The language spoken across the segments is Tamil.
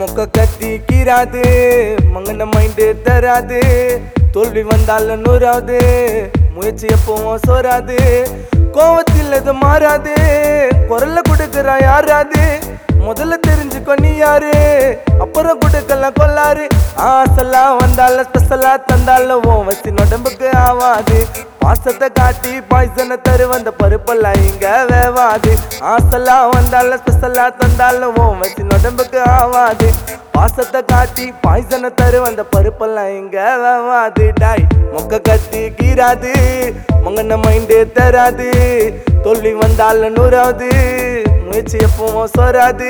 மொக்க கத்தி கீராது மங்கன மைண்டு தராது தோல்வி வந்தாலும் நூறாது முயற்சி எப்பவும் சோறாது கோவத்தில் அது மாறாது குரல்ல கொடுக்குறா யாராது முதல்ல தெரிஞ்சுக்கோ நீ யாரு அப்புறம் கொடுக்கலாம் கொல்லாரு ஆசெல்லாம் வந்தால ஸ்பெஷலா தந்தாலும் உன் வசின் உடம்புக்கு ஆவாது பாசத்தை காட்டி பாய்சனை தரு வந்த பருப்பெல்லாம் இங்க வேவாது ஆசெல்லாம் வந்தால ஸ்பெஷலா தந்தாலும் உன் வசின் உடம்புக்கு ஆவாது பாசத்தை காட்டி பாய்சனை தரு வந்த பருப்பெல்லாம் இங்க வேவாது டாய் மொக்க கத்தி கீராது மங்கன மைண்டு தராது தோல்வி வந்தாலும் நூறாவது முயற்சி எப்பவும் சோறாது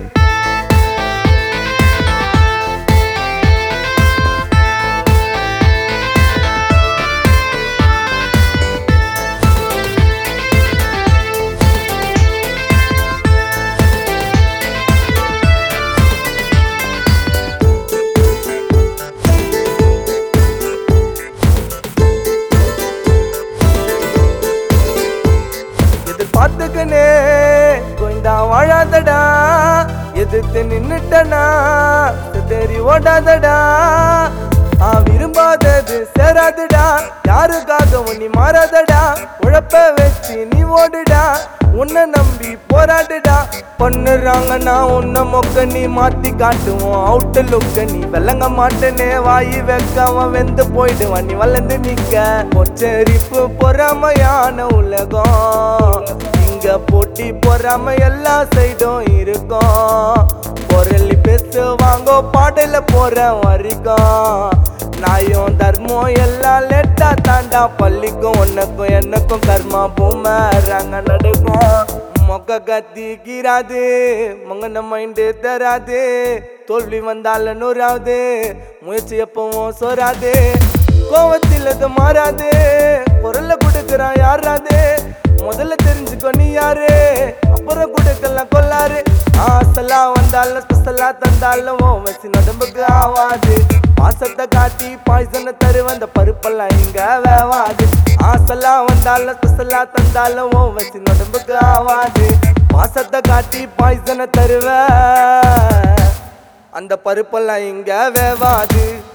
எதிர்பார்த்துக்கனே கொஞ்சா வாழாதடா எதிர்த்து நின்னுட்டனா தெரி ஓடாதடா ஆ விரும்பாதது சேராதுடா யாருக்காகவும் நீ மாறாதடா உழப்ப வச்சு நீ ஓடுடா உன்னை நம்பி போராடுடா பண்ணுறாங்கன்னா உன்னை மொக்க நீ மாத்தி காட்டுவோம் அவுட்டு லுக்க நீ விளங்க மாட்டேனே வாயி வைக்காம வெந்து போயிடுவான் நீ வளர்ந்து நிக்க பொச்சரிப்பு பொறாமையான உலகம் இங்க போட்டி பொறாம எல்லா சைடும் இருக்கும் பொருளி பேசு வாங்கோ பாடல போற வரைக்கும் நாயும் தர்மம் எல்லாம் லேட்டா தாண்டா பள்ளிக்கும் உனக்கும் எனக்கும் கர்மா பூமராங்க நடக்கும் மொக்க கத்தி கீராது மங்கன மைண்டு தராது தோல்வி வந்தால நூறாவது முயற்சி எப்பவும் சோறாது கோவத்தில் அது மாறாது குரல்ல கொடுக்குறான் யாராது முதல்ல தெரிஞ்சுக்கோ நீ யாரு அப்புறம் கொடுக்கலாம் கொல்லாரு ஆசெல்லாம் வந்தாலும் ஸ்பெஷலா தந்தாலும் உன் வசி உடம்புக்கு ஆவாது பாசத்தை காட்டி பாய்சனை தரு வந்த பருப்பெல்லாம் இங்க வேவாது ஆசெல்லாம் வந்தாலும் ஸ்பெஷலா தந்தாலும் உன் வசி உடம்புக்கு ஆவாது பாசத்தை காட்டி பாய்சனை தருவ அந்த பருப்பெல்லாம் இங்க வேவாது